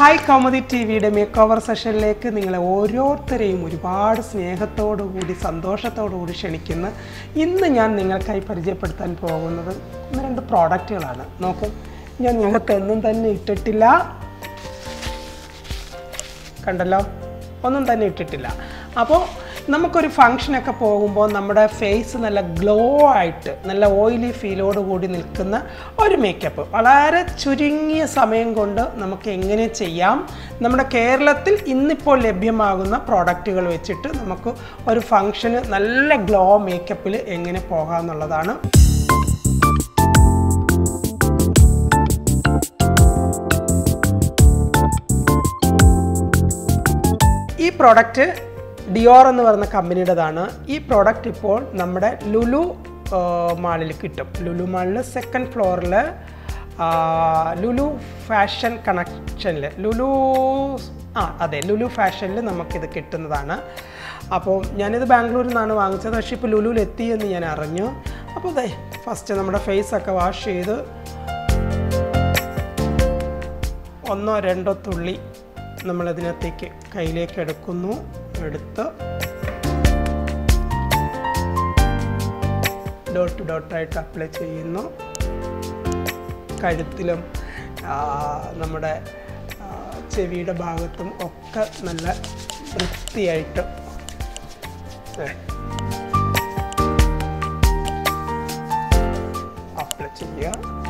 hi Kaumudi ടി വിയുടെ make over സെഷനിലേക്ക് നിങ്ങളെ ഓരോരുത്തരെയും ഒരുപാട് സ്നേഹത്തോടു കൂടി സന്തോഷത്തോടു കൂടി ക്ഷണിക്കുന്ന ഇന്ന് ഞാൻ നിങ്ങൾക്കായി പരിചയപ്പെടുത്താൻ പോകുന്നത് ഒന്ന് രണ്ട് പ്രോഡക്റ്റുകളാണ് നോക്കും ഞാൻ ഞങ്ങൾക്കൊന്നും തന്നെ ഇട്ടിട്ടില്ല കണ്ടല്ലോ ഒന്നും തന്നെ ഇട്ടിട്ടില്ല അപ്പോൾ നമുക്കൊരു ഫങ്ഷനൊക്കെ പോകുമ്പോൾ നമ്മുടെ ഫേസ് നല്ല ഗ്ലോ ആയിട്ട് നല്ല ഓയിലി ഫീലോട് കൂടി നിൽക്കുന്ന ഒരു മേക്കപ്പ് വളരെ ചുരുങ്ങിയ സമയം കൊണ്ട് നമുക്ക് എങ്ങനെ ചെയ്യാം നമ്മുടെ കേരളത്തിൽ ഇന്നിപ്പോൾ ലഭ്യമാകുന്ന പ്രോഡക്റ്റുകൾ വെച്ചിട്ട് നമുക്ക് ഒരു ഫങ്ഷന് നല്ല ഗ്ലോ മേക്കപ്പിൽ എങ്ങനെ പോകാം എന്നുള്ളതാണ് ഈ പ്രോഡക്റ്റ് ഡിയോർ എന്ന് പറയുന്ന കമ്പനിയുടേതാണ് ഈ പ്രോഡക്റ്റ് ഇപ്പോൾ നമ്മുടെ ലുലു ആ, മാളിൽ കിട്ടും ലുലു മാളിൽ സെക്കൻഡ് ഫ്ലോറിൽ ലുലു ഫാഷൻ കണക്ഷനിൽ ലുലു ആ അതെ ലുലു ഫാഷനിൽ നമുക്കിത് കിട്ടുന്നതാണ് അപ്പോൾ ഞാനിത് ബാംഗ്ലൂരിൽ നിന്നാണ് വാങ്ങിച്ചത് പക്ഷേ ഇപ്പോൾ ലുലുവിൽ എത്തി എന്ന് ഞാൻ അറിഞ്ഞു അപ്പോൾ അതെ ഫസ്റ്റ് നമ്മുടെ ഫേസൊക്കെ വാഷ് ചെയ്ത് ഒന്നോ രണ്ടോ തുള്ളി നമ്മളതിനകത്തേക്ക് കയ്യിലേക്ക് എടുക്കുന്നു എടുത്ത് ഡോട്ട് ഡോട്ടായിട്ട് അപ്ലൈ ചെയ്യുന്നു കഴുത്തിലും ആ, നമ്മുടെ ആ, ചെവിയുടെ ഭാഗത്തും ഒക്കെ നല്ല വൃത്തിയായിട്ട് അപ്ലൈ ചെയ്യുക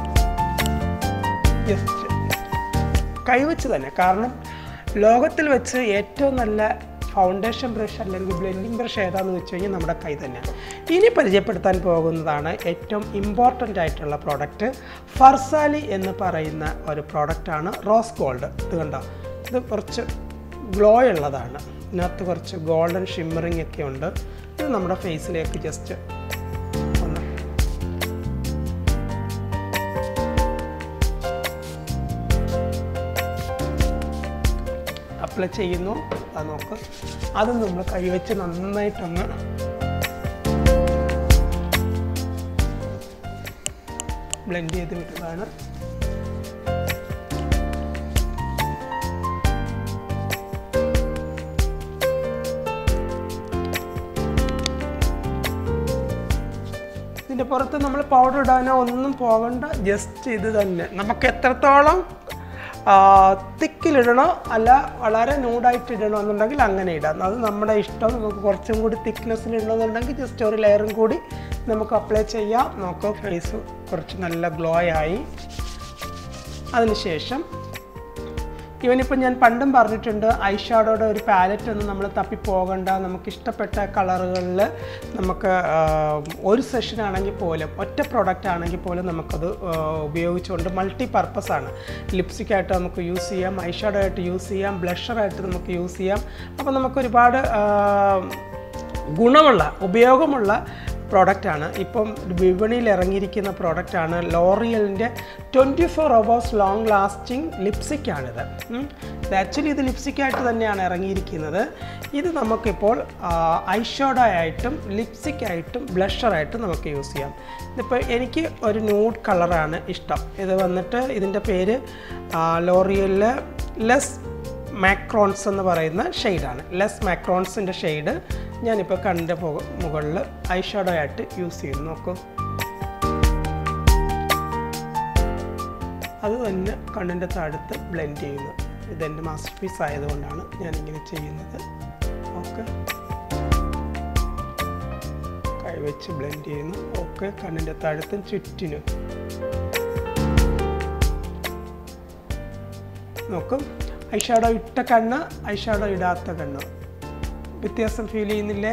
ജസ്റ്റ് കൈവച്ച് തന്നെ കാരണം ലോകത്തിൽ വെച്ച് ഏറ്റവും നല്ല ഫൗണ്ടേഷൻ ബ്രഷ് അല്ലെങ്കിൽ ബ്ലെൻഡിങ് ബ്രഷ് ഏതാന്ന് വെച്ച് കഴിഞ്ഞാൽ നമ്മുടെ കൈ തന്നെയാണ് ഇനി പരിചയപ്പെടുത്താൻ പോകുന്നതാണ് ഏറ്റവും ഇമ്പോർട്ടൻ്റ് ആയിട്ടുള്ള പ്രോഡക്റ്റ് ഫർസാലി എന്ന് പറയുന്ന ഒരു പ്രോഡക്റ്റാണ് റോസ് ഗോൾഡ് ഇത് കണ്ടോ ഇത് കുറച്ച് ഗ്ലോ ഉള്ളതാണ് ഇതിനകത്ത് കുറച്ച് ഗോൾഡൻ ഷിമ്മറിങ് ഒക്കെ ഉണ്ട് ഇത് നമ്മുടെ ഫേസിലേക്ക് ജസ്റ്റ് ഒന്ന് അപ്ലൈ ചെയ്യുന്നു അത് നോക്ക് അത് നമ്മൾ കൈവച്ച് നന്നായിട്ടൊന്ന് ബ്ലെൻഡ് ചെയ്ത് വിടുന്നതാണ് ഇതിൻ്റെ പുറത്ത് നമ്മൾ പൗഡർ ഇടാനോ ഒന്നും പോകണ്ട ജസ്റ്റ് ഇത് തന്നെ നമുക്ക് എത്രത്തോളം തിക്കിലിടണോ അല്ല വളരെ നൂഡായിട്ട് ഇടണോ എന്നുണ്ടെങ്കിൽ അങ്ങനെ ഇടാം അത് നമ്മുടെ ഇഷ്ടം നമുക്ക് കുറച്ചും കൂടി തിക്നെസ്സിൽ ഇടണമെന്നുണ്ടെങ്കിൽ ജസ്റ്റ് ഒരു ലെയറും കൂടി നമുക്ക് അപ്ലൈ ചെയ്യാം നമുക്ക് ഫേസ് കുറച്ച് നല്ല ഗ്ലോ ആയി അതിനുശേഷം ഇവനിപ്പോൾ ഞാൻ പണ്ടും പറഞ്ഞിട്ടുണ്ട് ഐഷാഡോയുടെ ഒരു പാലറ്റ് ഒന്നും നമ്മൾ തപ്പി പോകണ്ട നമുക്ക് ഇഷ്ടപ്പെട്ട കളറുകളിൽ നമുക്ക് ആ, ഒരു സെഷൻ ആണെങ്കിൽ പോലും ഒറ്റ പ്രോഡക്റ്റ് ആണെങ്കിൽ പോലും നമുക്കത് ആ, ഉപയോഗിച്ചുകൊണ്ട് മൾട്ടി പർപ്പസ് ആണ് ലിപ്സ്റ്റിക് ആയിട്ട് നമുക്ക് യൂസ് ചെയ്യാം ഐഷാഡോ ആയിട്ട് യൂസ് ചെയ്യാം ബ്ലഷറായിട്ട് നമുക്ക് യൂസ് ചെയ്യാം അപ്പോൾ നമുക്ക് ഒരുപാട് ആ, ഗുണമുള്ള ഉപയോഗമുള്ള പ്രോഡക്റ്റാണ് ഇപ്പം വിപണിയിൽ ഇറങ്ങിയിരിക്കുന്ന പ്രോഡക്റ്റാണ് ലോറിയലിൻ്റെ twenty four hours long lasting ലിപ്സ്റ്റിക്കാണിത് ഇത് ആക്ച്വലി ഇത് ലിപ്സ്റ്റിക്കായിട്ട് തന്നെയാണ് ഇറങ്ങിയിരിക്കുന്നത് ഇത് നമുക്കിപ്പോൾ ഐഷോഡോ ആയിട്ടും ലിപ്സ്റ്റിക് ആയിട്ടും ബ്ലഷറായിട്ടും നമുക്ക് യൂസ് ചെയ്യാം ഇതിപ്പോൾ എനിക്ക് ഒരു ന്യൂഡ് കളറാണ് ഇഷ്ടം ഇത് വന്നിട്ട് ഇതിൻ്റെ പേര് ലോറിയലിൽ ലെസ് മാക്രോൺസ് എന്ന് പറയുന്ന ഷെയ്ഡാണ് ലെസ് മാക്രോൺസിൻ്റെ ഷെയ്ഡ് ഞാനിപ്പോൾ കണ്ണിൻ്റെ മുകളിൽ ഐഷാഡോ ആയിട്ട് യൂസ് ചെയ്യുന്നു നോക്കൂ അത് തന്നെ കണ്ണിൻ്റെ താഴത്ത് ബ്ലെൻഡ് ചെയ്യുന്നു ഇതെൻ്റെ മാസ്റ്റർ പീസ് ആയതുകൊണ്ടാണ് ഞാനിങ്ങനെ ചെയ്യുന്നത് ഓക്കെ കൈവച്ച് ബ്ലെൻഡ് ചെയ്യുന്നു ഓക്കെ കണ്ണിൻ്റെ താഴത്തും ചുറ്റിനും നോക്കും ഐഷാഡോ ഇട്ട കണ്ണ് ഐഷാഡോ ഇടാത്ത കണ്ണ് വ്യത്യാസം ഫീൽ ചെയ്യുന്നില്ലേ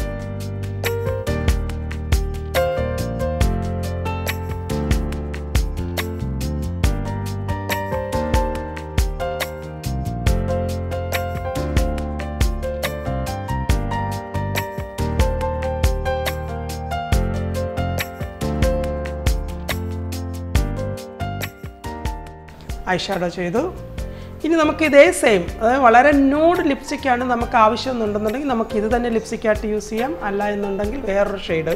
ഐഷാഡോ ചെയ്തു ഇനി നമുക്ക് ഇതേ സെയിം അതായത് വളരെ ന്യൂഡ് ലിപ്സ്റ്റിക്കാണ് നമുക്ക് ആവശ്യമെന്നുണ്ടെന്നുണ്ടെങ്കിൽ നമുക്ക് ഇത് തന്നെ ലിപ്സ്റ്റിക്കായിട്ട് യൂസ് ചെയ്യാം അല്ല എന്നുണ്ടെങ്കിൽ വേറൊരു ഷെയ്ഡ്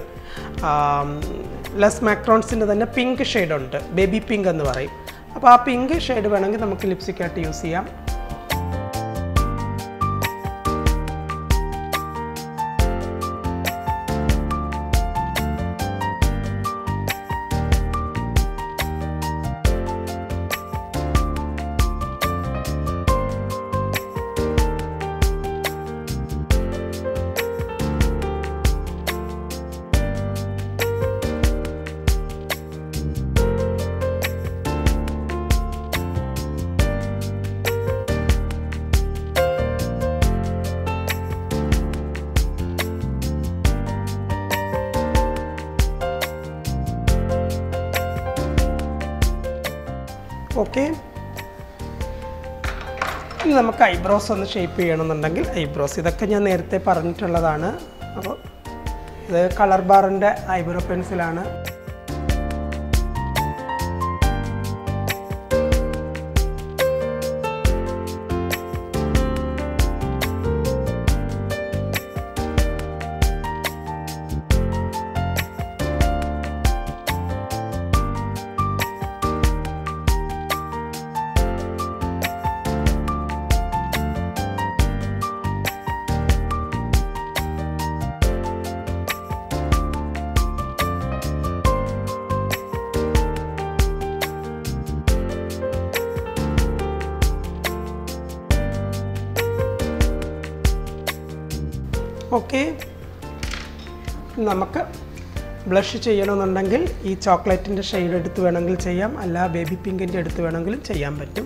ലെസ് മാക്രോൺസിൻ്റെ തന്നെ പിങ്ക് ഷെയ്ഡുണ്ട് ബേബി പിങ്ക് എന്ന് പറയും അപ്പോൾ ആ പിങ്ക് ഷെയ്ഡ് വേണമെങ്കിൽ നമുക്ക് ലിപ്സ്റ്റിക്കായിട്ട് യൂസ് ചെയ്യാം ഓക്കെ ഇനി നമുക്ക് ഐബ്രോസ് ഒന്ന് ഷേപ്പ് ചെയ്യണമെന്നുണ്ടെങ്കിൽ ഐബ്രോസ് ഇതൊക്കെ ഞാൻ നേരത്തെ പറഞ്ഞിട്ടുള്ളതാണ് അപ്പോൾ ഇത് കളർ ബാറിൻ്റെ ഐബ്രോ പെൻസിലാണ് ഓക്കെ നമുക്ക് ബ്ലഷ് ചെയ്യണമെന്നുണ്ടെങ്കിൽ ഈ ചോക്ലേറ്റിൻ്റെ ഷെയ്ഡ് എടുത്ത് വേണമെങ്കിൽ ചെയ്യാം അല്ല ബേബി പിങ്കിൻ്റെ എടുത്ത് വേണമെങ്കിലും ചെയ്യാൻ പറ്റും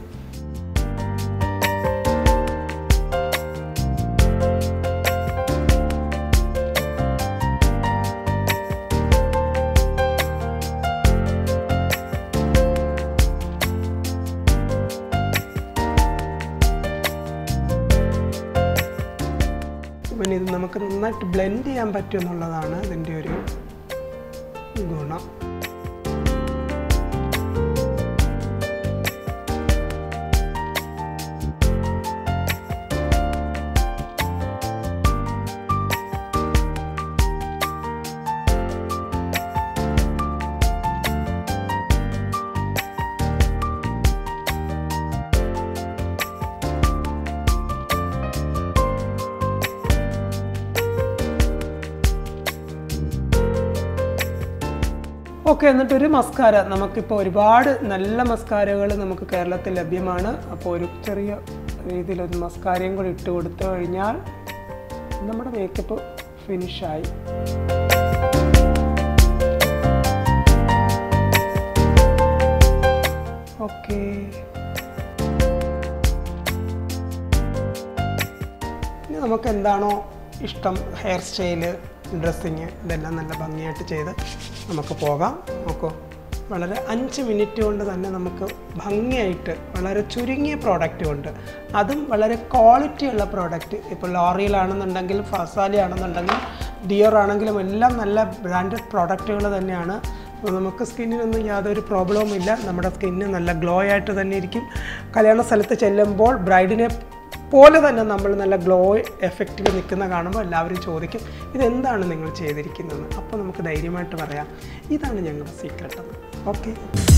പിന്നെ ഇത് നമുക്ക് നന്നായിട്ട് ബ്ലെൻഡ് ചെയ്യാൻ പറ്റും എന്നുള്ളതാണ് ഇതിൻ്റെ ഒരു ഗുണം ഓക്കെ എന്നിട്ടൊരു മസ്കാര നമുക്കിപ്പോൾ ഒരുപാട് നല്ല മസ്കാരകൾ നമുക്ക് കേരളത്തിൽ ലഭ്യമാണ് അപ്പോൾ ഒരു ചെറിയ രീതിയിലൊരു മസ്കാരയും കൂടി ഇട്ട് കൊടുത്തു കഴിഞ്ഞാൽ നമ്മുടെ മേക്കപ്പ് ഫിനിഷായി ഓക്കെ ഇനി നമുക്ക് എന്താണോ ഇഷ്ടം ഹെയർ സ്റ്റൈല് ഡ്രസ്സിങ് ഇതെല്ലാം നല്ല ഭംഗിയായിട്ട് ചെയ്ത് നമുക്ക് പോകാം നോക്കൂ വളരെ അഞ്ച് മിനിറ്റ് കൊണ്ട് തന്നെ നമുക്ക് ഭംഗിയായിട്ട് വളരെ ചുരുങ്ങിയ പ്രോഡക്റ്റ് കൊണ്ട് അതും വളരെ ക്വാളിറ്റി ഉള്ള പ്രോഡക്റ്റ് ഇപ്പോൾ ലോറിയിലാണെന്നുണ്ടെങ്കിൽ ഫസാലി ആണെന്നുണ്ടെങ്കിൽ ഡിയോർ ആണെങ്കിലും എല്ലാം നല്ല ബ്രാൻഡഡ് പ്രോഡക്റ്റുകൾ തന്നെയാണ് അപ്പോൾ നമുക്ക് സ്കിന്നിനൊന്നും യാതൊരു പ്രോബ്ലവും ഇല്ല നമ്മുടെ സ്കിന്ന് നല്ല ഗ്ലോ ആയിട്ട് തന്നെ ഇരിക്കും കല്യാണ സ്ഥലത്ത് ചെല്ലുമ്പോൾ ബ്രൈഡിനെ പോലെ തന്നെ നമ്മൾ നല്ല ഗ്ലോ എഫക്റ്റിൽ നിൽക്കുന്ന കാണുമ്പോൾ എല്ലാവരും ചോദിക്കും ഇതെന്താണ് നിങ്ങൾ ചെയ്തിരിക്കുന്നത് അപ്പോൾ നമുക്ക് ധൈര്യമായിട്ട് പറയാം ഇതാണ് ഞങ്ങളുടെ സീക്രട്ട് എന്ന് ഓക്കെ